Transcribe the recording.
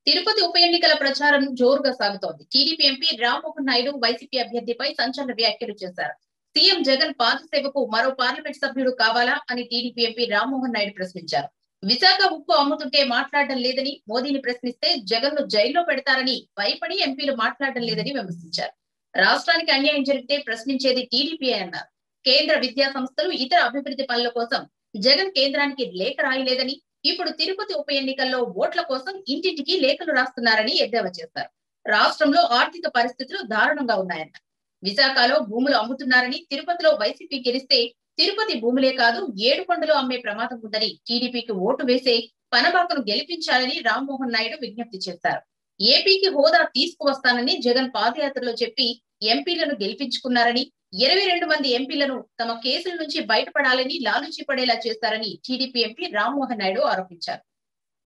తిరుపతి ఉప ఎన్నికల ప్రచారం జోరుగా సాగుతోంది TDP MP Rammohan Naidu YCP అభ్యర్థిపై సంచలన వ్యాఖ్యలు చేశారు సీఎం జగన్ పాదసేవకు మరో పార్లమెంట్ సభ్యుడు కావాలా అని టీడీపీ ఎంపీ రామ్మోహన్ నాయుడు ప్రశ్నించారు విశాఖ ఉప్పు అమ్ముతుంటే మాట్లాడడం లేదని మోదీని ప్రశ్నిస్తే జగన్ ను జైల్లో పెడతారని భయపడి ఎంపీలు మాట్లాడడం లేదని విమర్శించారు రాష్ట్రానికి అన్యాయం జరిగితే ప్రశ్నించేది టీడీపీ అన్నారు కేంద్ర విద్యా సంస్థలు ఇతర అభివృద్ధి పనుల కోసం జగన్ కేంద్రానికి లేఖ రాయలేదని ఇప్పుడు తిరుపతి ఉప ఎన్నికల్లో ఓట్ల కోసం ఇంటింటికి లేఖలు రాస్తున్నారని ఎద్దేవా చేశారు రాష్ట్రంలో ఆర్థిక పరిస్థితులు దారుణంగా ఉన్నాయన్న విశాఖలో భూములు అమ్ముతున్నారని తిరుపతిలో వైసీపీ గెలిస్తే తిరుపతి భూములే కాదు ఏడు కొండలు అమ్మే ప్రమాదం ఉందని టీడీపీకి ఓటు వేసే పనబాకను గెలిపించాలని రామ్మోహన్ నాయుడు విజ్ఞప్తి చేశారు ఏపీకి హోదా తీసుకువస్తానని జగన్ పాదయాత్రలో చెప్పి ఎంపీలను గెలిపించుకున్నారని ఇరవై రెండు మంది ఎంపీలను తమ కేసుల నుంచి బయటపడాలని లాలుచి పడేలా చేస్తారని టీడీపీ ఎంపీ రామ్మోహన్ నాయుడు ఆరోపించారు